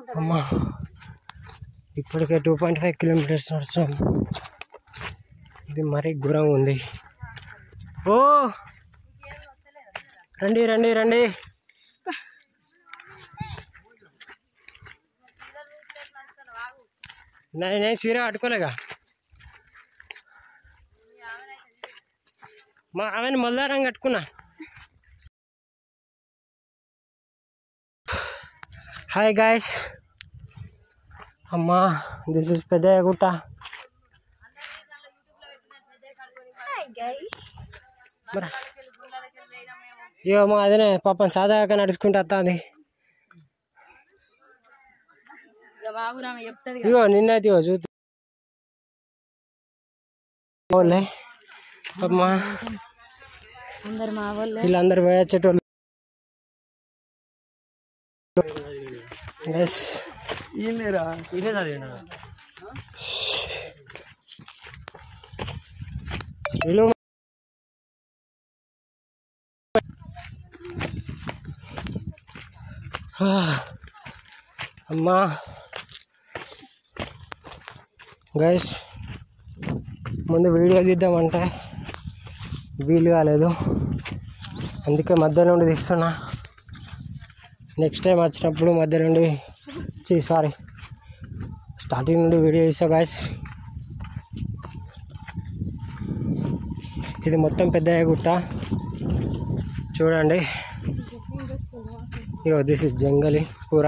అమ్మా ఇప్పటికే two point five kilometres నడుస్తాం ఇది మరీ ఘోరంగా ఉంది ఓ రండి రండి రండి నేను నేను చీర కట్టుకోలేగా మా ఆమెను మొదలారం కట్టుకున్నా హాయ్ గాయస్ అమ్మా దిస్ ఇస్ పెద్ద గుట్ట మరి ఇగో మా అదనే పాపం సాదాగా నడుచుకుంటూ వస్తుంది బాబురామ చెప్తుంది ఇగో నిన్నైతే ఇగో చూద్దాం ఓలే అమ్మా అందరు మా వాళ్ళు వీళ్ళందరూ పోయొచ్చేటోళ్ళు ఎస్ వీళ్ళు అమ్మా గైస్ ముందు వీడియో తీద్దామంటే వీలు కాలేదు అందుకే మధ్య నుండి తీస్తున్నా నెక్స్ట్ టైం వచ్చినప్పుడు మధ్య నుండి చీ సారీ స్టార్టింగ్ నుండి వీడియో తీస్తా గాయస్ ఇది మొత్తం పెద్ద గుట్ట చూడండి ఇగో దిస్ ఇస్ జంగలి పూరా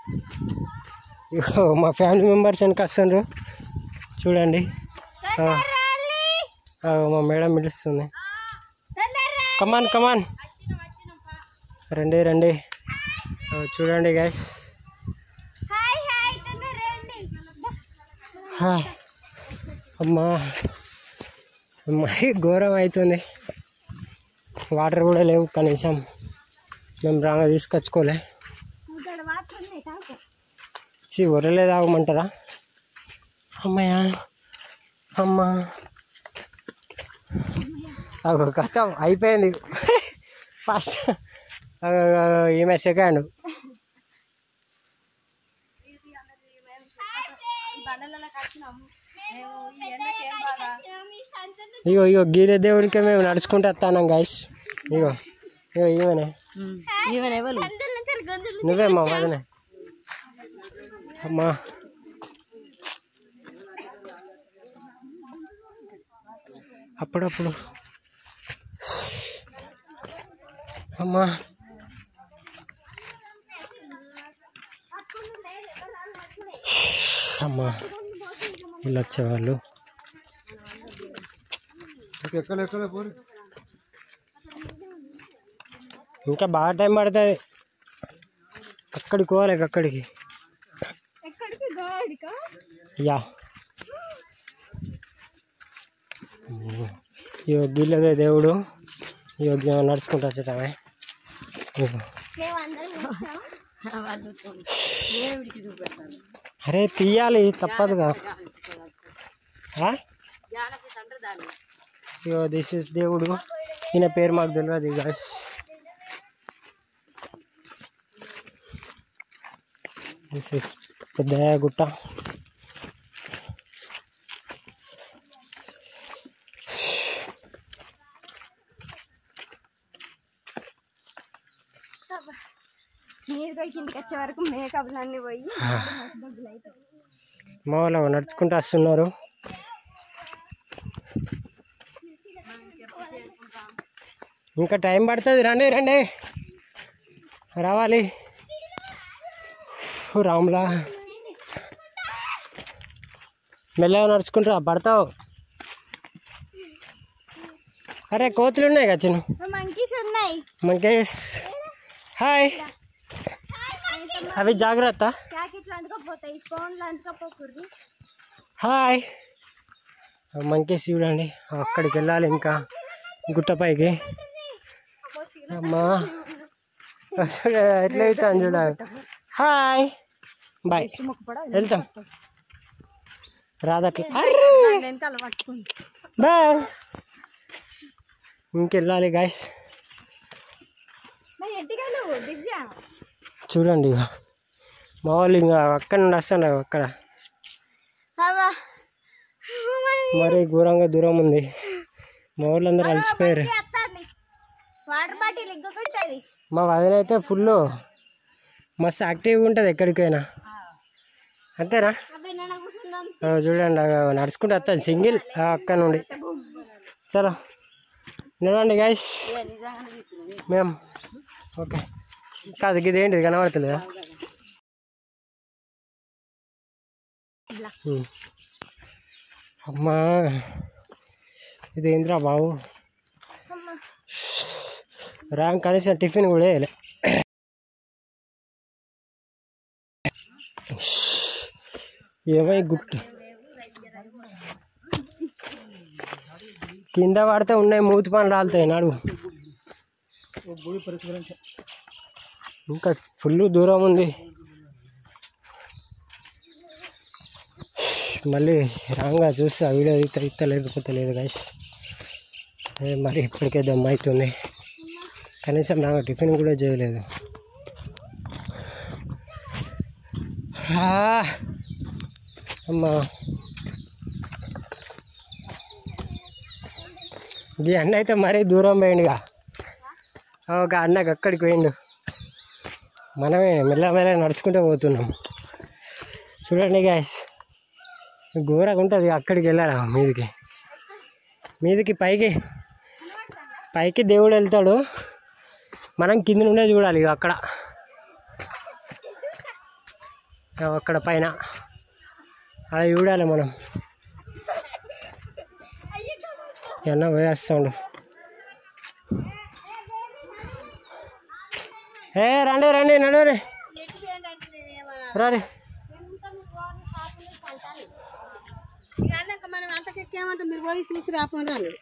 ఇగో మా ఫ్యామిలీ మెంబర్స్ వెనక వస్తుండ్రు చూడండి ఆ, ఆ, మా మేడం పిలుస్తుంది కమాన్ కమాన్ రండి రండి ఆ, చూడండి గైస్ అమ్మా మరీ ఘోరం అవుతుంది వాటర్ కూడా లేవు కనీసం మేము రాగా తీసుకొచ్చుకోలే చి ఒరలే తాగమంటారా అమ్మయ్య అమ్మా ఒక కథ అయిపోయింది ఫస్ట్ ఈమె సెకండ్ ఇగో ఇగో గీరే దేవుడికి మేము నడుచుకుంటూ వస్తాను గైస్ ఇగో ఇగో ఈమెనే ఈవెన్ ఎవరు నువ్వే మా వదనే అమ్మా అప్పుడప్పుడు అమ్మా అమ్మా వీళ్ళు వచ్చేవాళ్ళు ఇంకా బాగా టైం పడుతుంది అక్కడికి పోవాలి అక్కడికి యా యోగిలదే దేవుడు యోగి నడుచుకుంటా వచ్చేటామే దేవుడికి చూపెడతాను అరే తీయాలి తప్పదుగా ఆ? జానకి తండ్రి దాన్ని ఇగో దిస్ ఇస్ దేవుడు ఈయన పేరు మాకు తెలియదు గాయస్ దిస్ ఇస్ పెద్ద గుట్ట నీరు పోయి కిందికి వచ్చే వరకు మేకప్లు అన్నీ పోయి మా వాళ్ళు నడుచుకుంటూ వస్తున్నారు ఇంకా టైం పడుతుంది రండి రండి రావాలి ఫు, రాములా మెల్లగా నడుచుకుంటా పడతావు అరే కోతులు ఉన్నాయి కదా చిన్న మంకీస్ ఉన్నాయి మంకేష్ హాయ్ అవి జాగ్రత్త ప్యాకెట్లు అందుకోపోతాయి స్పూన్లు అందుకోపోకూడదు హాయ్ మంకేష్ చూడండి అక్కడికి వెళ్ళాలి ఇంకా గుట్టపైకి అమ్మా చూడ ఎట్లా అవుతాను చూడ హాయ్ బాయ్ వెళ్తాం రాదట్లా వెనకాల పట్టుకుంది బాయ్ ఇంకెళ్ళాలి గాయస్ మరి ఎట్టిగాలు దివ్య చూడండి ఇక మా వాళ్ళు ఇంకా అక్కడ నుండి వస్తాను అక్కడ అవ్వా మరి ఘోరంగా దూరం ఉంది మా వాళ్ళు అందరూ అలసిపోయారు వస్తుంది వాటర్ బాటిల్ ఇంకొకటి మా వదిన అయితే ఫుల్ మస్తు యాక్టివ్గా ఉంటుంది ఎక్కడికైనా అంతేనా అబ్బాయి నన్ను కూర్చుందాం ఆ, చూడండి ఆ, నడుచుకుంటూ వస్తుంది సింగిల్ అక్కడ నుండి చలో నిలవండి గైస్ నిజంగానే తీస్తున్నాను మేము ఓకే కాదు ఇది ఏంటిది కనబడతలేదా ఉమ్. అమ్మా ఇది ఏంద్రా బాబు ర్యాంక్ కనీసం టిఫిన్ కూడా వేయలే ఏమై గుట్టు కింద పడితే ఉన్నాయి మూతి పనులు రాలుతాయి నడువు ఇంకా ఫుల్ దూరం ఉంది మళ్ళీ రాంగా చూస్తే ఆ వీడియో ఇత ఇత లేకపోతే లేదు గైస్ మరి ఇప్పటికే దమ్ అవుతుంది కనీసం రాగా టిఫిన్ కూడా చేయలేదు ఆ, అమ్మా ఈ అన్న అయితే మరీ దూరం పోయిండుగా ఒక అన్నకి అక్కడికి పోయిండు మనమే మెల్లమెల్ల నడుచుకుంటూ పోతున్నాం చూడండి గాయస్ ఘోరంగా ఉంటుంది అక్కడికి వెళ్ళాలి మీదికి మీదికి పైకి పైకి దేవుడు వెళ్తాడు మనం కింద నుండే చూడాలి ఇక అక్కడ ఇక అక్కడ పైన అలా చూడాలి మనం ఎన్న పోయేస్తాడు ఏ రండి రండి నడవరి రండి మనం అంతకెక్కేమంటే మీరు పోయి చూసి రాకుండా అన్నాడు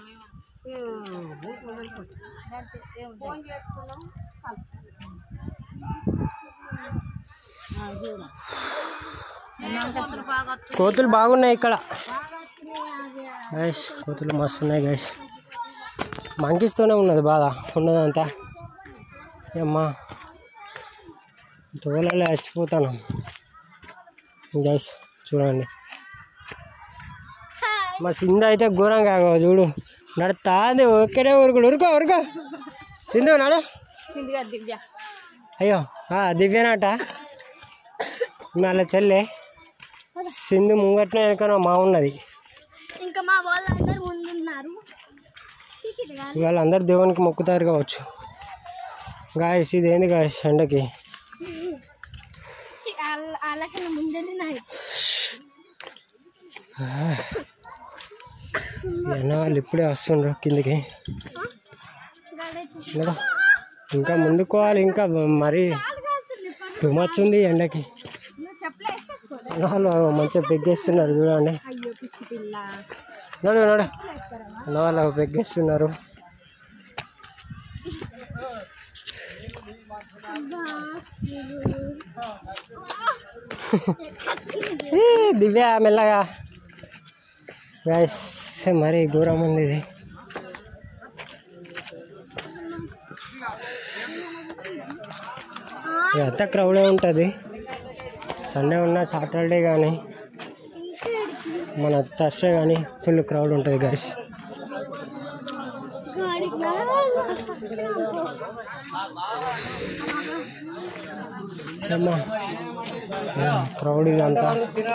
కోతులు బాగున్నాయి ఇక్కడ గైస్ కోతులు మస్తు ఉన్నాయి గైస్ మంకిస్తూనే ఉన్నది బాధ ఉన్నదంతా అమ్మా తోలలో చచ్చిపోతాను గైస్ చూడండి మా సింధు అయితే ఘోరంగా ఆగో చూడు నడుతా అది ఒక్కడే ఊరుకుడు ఉరుకో ఉరుకో సింధు నడు సింధిగా దివ్య అయ్యో ఆ, దివ్యనాట వాళ్ళ చెల్లె సింధు ముంగట్నే వెనకనో మా ఉన్నది ఇంకా మా వాళ్ళందరూ ముందున్నారు వాళ్ళందరూ దేవునికి మొక్కుతారు కావచ్చు గాయస్ ఇది ఏంది గాయస్ ఎండకి వాళ్ళకన్నా ముందెళ్ళినాయి అన్న వాళ్ళు ఇప్పుడే వస్తుండ్రు కిందికి నడు. ఇంకా ముందుకోవాలి ఇంకా మరీ టూ మచ్ ఉంది ఎండకి నువ్వు చెప్పలేసుకో అన్న వాళ్ళు మంచిగా పెగ్గేస్తున్నారు చూడండి అయ్యో పిచ్చి పిల్ల నడు నడు అన్న వాళ్ళు పెగ్గేస్తున్నారు ఏ, దివ్య మెల్లగా గాయస్ మరీ ఘోరం ఉంది ఇది ఎంత క్రౌడే ఉంటుంది సండే ఉన్న సాటర్డే కానీ మన థర్స్డే కానీ ఫుల్ క్రౌడ్ ఉంటుంది గాయస్ అమ్మా క్రౌడ్ ఇదంతా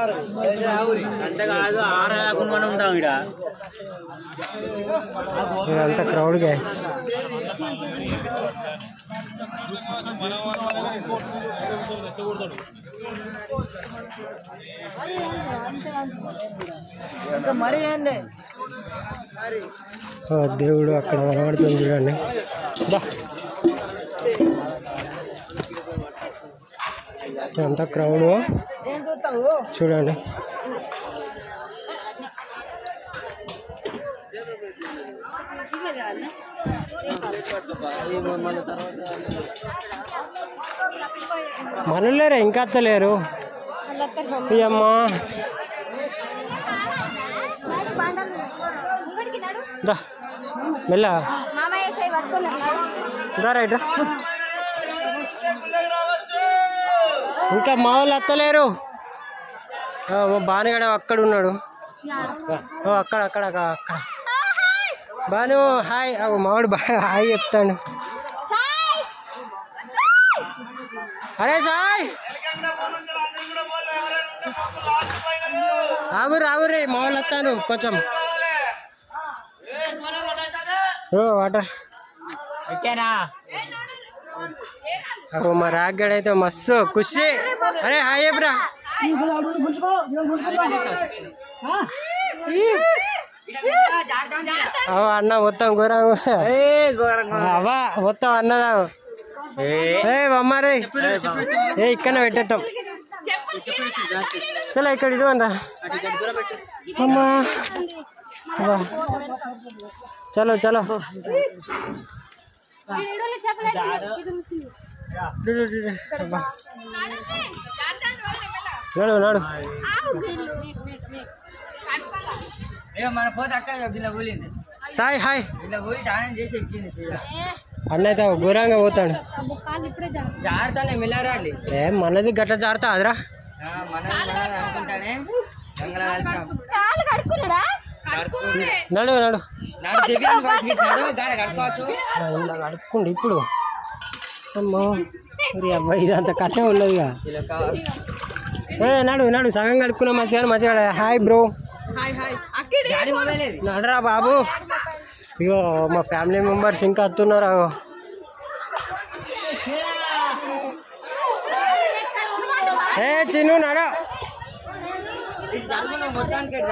ఇదంతా క్రౌడ్ గ్యాస్ ఓ, దేవుడు అక్కడ కనబడుతుంది చూడండి దా. ఇదంతా క్రౌడ్ చూడండి మనలేరా ఇంకా అత్తలేరు అమ్మా దా మెల్ల మామయ్య చేయి పట్టుకున్నాం దా రైట్ రా ఓ ఇంకా మా వాళ్ళు అత్తలేరు ఆ, మా బానుగాడు అక్కడ ఉన్నాడు ఓ అక్కడ అక్కడ అక్కడ అక్కడ బాను హాయ్ అగో మావాడు బాగా హాయ్ చెప్తాను అరే సాయ్ ఆగురు ఆగురు మా వాళ్ళు వస్తాను కొంచెం ఓ వాటర్ అగో మా రాగ్గడ్ అయితే మస్తు ఖుషి అరే హాయ్ చెప్పరా అవ అన్న మొత్తం ఘోరం అవా మొత్తం అన్నదా ఏ అమ్మారే ఏ ఇక్కడ పెట్టేద్దాం చలో ఇక్కడ ఇవ్వండి అమ్మా అబ్బా. చలో చలో డు, డు, డు, డు. అబ్బా. నడు నడు మన పోతే అక్క ఇలా కూలింది సాయ్ హాయ్ ఇలా కూలి దానం చేసి ఎక్కింది అన్న అయితే ఘోరంగా పోతాడు జాగ్రత్తనే మిల్లరాలి ఏ మనది గట్ల జారుతా అదిరా మన మన అనుకుంటానే గంగల వెళ్తాం కాలు కడుక్కున్నాడా నడు నడు నాడు దివ్యాన్ని బయటికి ఇచ్చినాడు గాడ కట్టుకోవచ్చు ఆ, ఇలా అడుక్కుండు ఇప్పుడు అమ్మో మరి అబ్బాయి ఇదంతా కథ ఉన్నదిగా ఇలా కావాలి ఏ నడు నడు సగం కడుక్కున్నా మంచిగా మంచిగా హాయ్ బ్రో డాడీ మొబైల్ ఏది నడరా బాబు ఇగో మా ఫ్యామిలీ మెంబర్స్ ఇంకా వస్తున్నారు అగో ఏ చిన్ను నడ ఇటు జరుగుతున్నాం మొత్తానికి రా.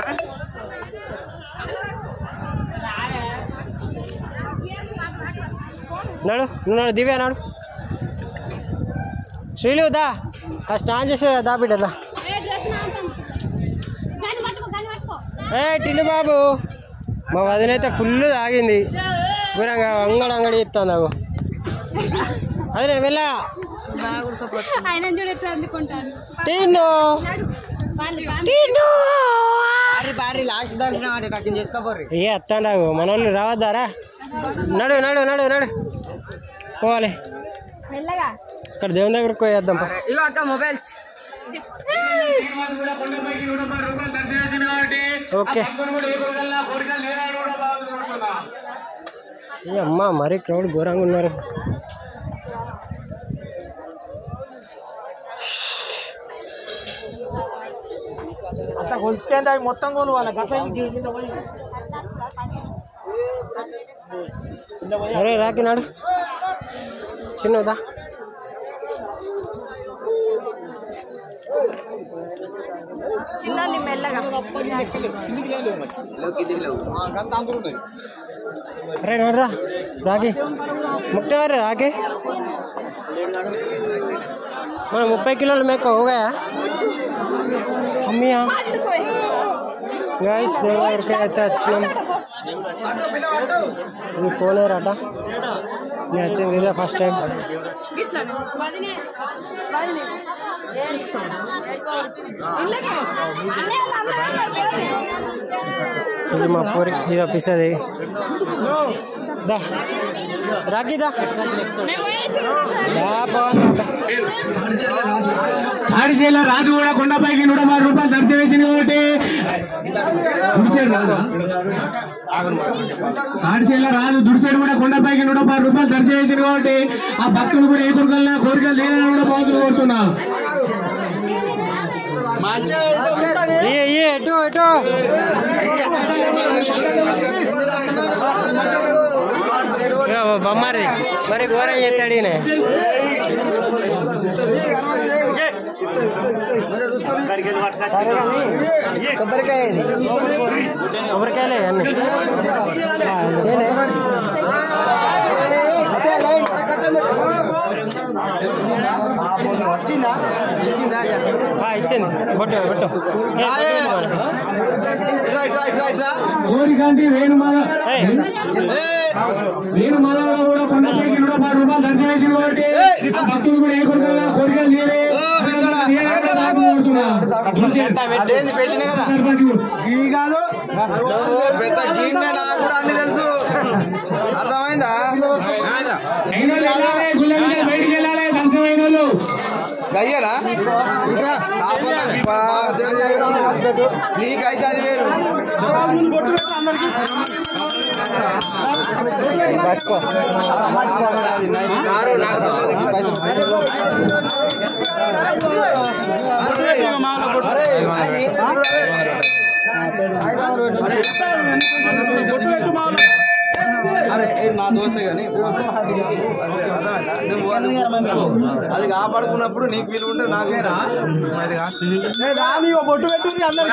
నడు నువ్వు నడు దివ్య నడు శ్రీలు దా ఆ స్నానం చేసే దా బిడ్డ దా ఏ టిల్లు బాబు మా వదిన అయితే ఫుల్ తాగింది ఘోరంగా అంగడి అంగడి ఇస్తాను నాకు అదే వెళ్ళా ఆయన చూడు ఎట్లా అందుకుంటాను టిన్ను టిన్ను భారీ భారీ లాస్ట్ దర్శనం అంటే కట్టిన చేసుకోపోర్రి ఏ అత్తాను నాకు మన వాళ్ళు రావద్దారా నడు నడు నడు నడు పోవాలి మెల్లగా ఇక్కడ దేవుని దగ్గరకు పోయేద్దాం పా. ఇగో అక్క మొబైల్స్ ఓకే ఏ అమ్మా మరీ క్రౌడ్ ఘోరంగా ఉన్నారు అరే రాకినాడు చిన్నదా చిన్న మెల్లగా अरे नडरा రాకి ముక్తారు రాకి మన ముప్పై కిలోల మేక హోగాయా అమ్మియా గాయస్ దేవుని దగ్గరికి అయితే వచ్చినాం ఇది కోనేరట నేను వచ్చింది ఇదే ఫస్ట్ టైం ఇది మా పూరి ఇది పిసది దా రాకి దా దా బాగుందా ఆడిచేల రాజు కూడా కొండపైకి నూట పది రూపాయలు దర్శనం వేసింది కాబట్టి దుడిచేడు రాదు ఆడిచేల రాజు దుడిచేడు కూడా కొండపైకి నూట పది రూపాయలు దర్శనం వేసింది కాబట్టి ఆ భక్తులు కూడా ఏ కోరికలు కోరికలు లేదని కూడా బాగుంది కోరుతున్నాం ఏ ఏ ఎటు ఎటు ఏ, బొమ్మారి మరి ఘోరం చేస్తాడు ఈయన కొబ్బరికాయలే అన్ని ఆ, ఇచ్చింది బొట్టు బొట్టు ఏ, బొట్టు ఇవ్వను. కోరికంటి వేణుమాల ఏయ్, వేణుమాలలో కూడా కొండపైకి నూట పది రూపాయలు దర్శనం వేసింది కాబట్టి ఆ భక్తులు కూడా ఏ కోరికలు కోరికలు లేరే అదేంది పెట్టిన కదా ఇవి కాదు పెద్ద జీన్ నాకు కూడా అన్ని తెలుసు అర్థమైందా బయటికి వెళ్ళాలి దర్శనమైన వాళ్ళు అయ్యానా నీకైతే అది వేరు అరే ఇది నా దోస్తే కానీ అది కాపాడుకున్నప్పుడు నీకు విలువ ఉంటే నాకేరా బొట్టు పెట్టు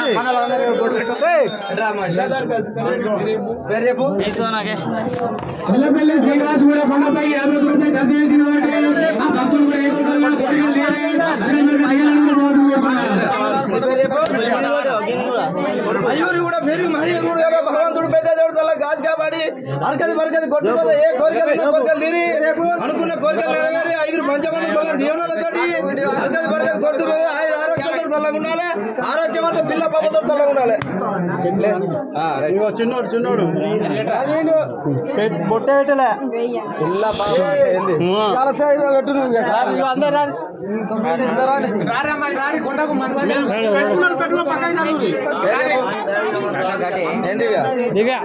రేపు కొల్లపల్లి శ్రీనివాస్ కూడా కొండపై యాభై రూపాయలు ఖర్చు చేసిన వాటి ఆ భక్తులు కూడా ఏ కుటుంబంలో కోరికలు తీరాలి. అందరికీ అయ్యాలని కోరుకుంటున్నాను. మయూరి కూడా పెరిగి మయూరి కూడా ఎవరో భగవంతుడు పెద్ద దేవుడు చల్ల గాజు కాపాడి అరకది బరకది కొట్టుకోదా ఏ కోరికలు ఉన్న కోరికలు తీరి అనుకున్న కోరికలు నెరవేరి ఐదు పంచమన్న దీవెనలతోటి అరకది బరకది కొట్టుకోదా ఐదు ఆరోగ్యంతో చల్లగా ఉండాలి ఆరోగ్యవంత పిల్ల పాపతో చల్లగా ఉండాలి చిన్నోడు చిన్నోడు బొట్ట పెట్టలే పిల్ల పాప ఏంది చాలా సైజుగా పెట్టు నువ్వు అందరూ ఏంది ఇవి? దివ్య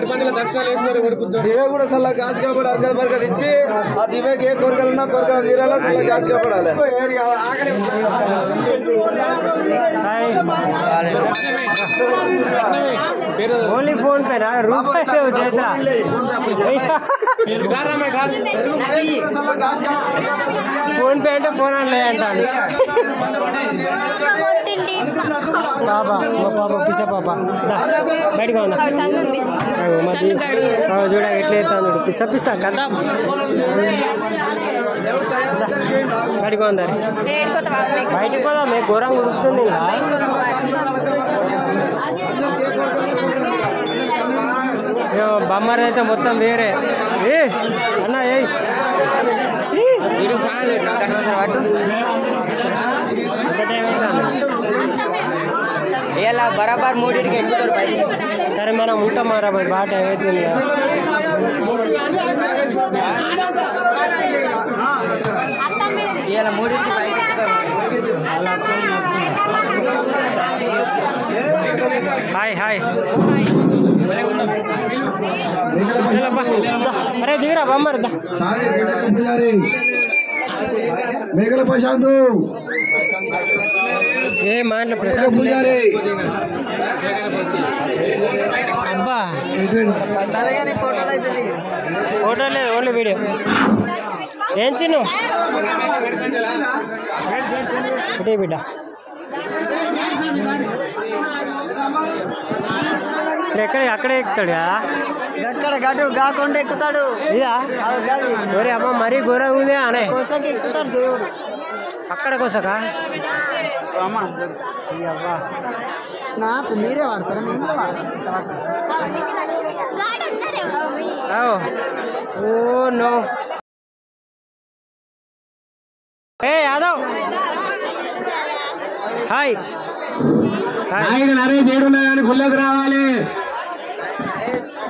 దివే కూడా చల్ల కాసు కాపాడు అరకది బరకది ఇచ్చి ఆ దివేకి ఏ కోరికలు ఉన్నా కోరికలు తీరాలా చల్ల కాసు కాపాడాలి ఓన్లీ ఫోన్ పేనా రూపాయి లేవు చేతిలో. చల్ల కాసు ఫోన్ పే అంటే ఫోన్ అని లేదంటాను పాప మా పాప పిస పాప దా, బయటకు ఉన్నా సన్నుంది మధ్య చూడ ఎట్లా ఎత్తాను చూడు పిస పిస కదా బయటకు ఉందారు ఏడుకోతా బయటికి పోదా మీకు ఘోరంగా ఉడుకుతుంది ఇంకా ఏ, బొమ్మర్ అయితే మొత్తం వేరే ఏ అన్న ఏయ్ ఈ. ఒకటేమైంది ఇలా బరాబర్ మూడింటికి ఎక్కుతాడు పైకి సరే మనం ఉంటాం మారా బాయ్ బాగా టైం అవుతుంది కదా. ఇలా మూడింటికి పైకి ఎక్కుతాడు హాయ్ హాయ్ చలబ్బా దా. అరే దిగరా బొమ్మర్ దా మేఘల ప్రశాంత్ ఏ మాటలు ప్రసాద్ పూజారి అబ్బా ఫోటో లేదు ఓన్లీ వీడియో ఏం చిన్ను ఒకటే బిడ్డ ఇప్పుడు ఎక్కడ అక్కడే ఎక్కుతాడు కదా అక్కడ గటు గాకుండా ఎక్కుతాడు ఇదా ఒరే అమ్మ మరీ ఘోరంగా ఉంది అనే కోసకి ఎక్కుతాడు దేవుడు అక్కడ కోసకా స్నాప్ మీరే వాడతారా మేము కూడా వాడతాం. ఓ నో ఏ యాదవ్ హాయ్ హాయ్ ఆయన నరే దేవుడు కానీ గుళ్ళకి రావాలి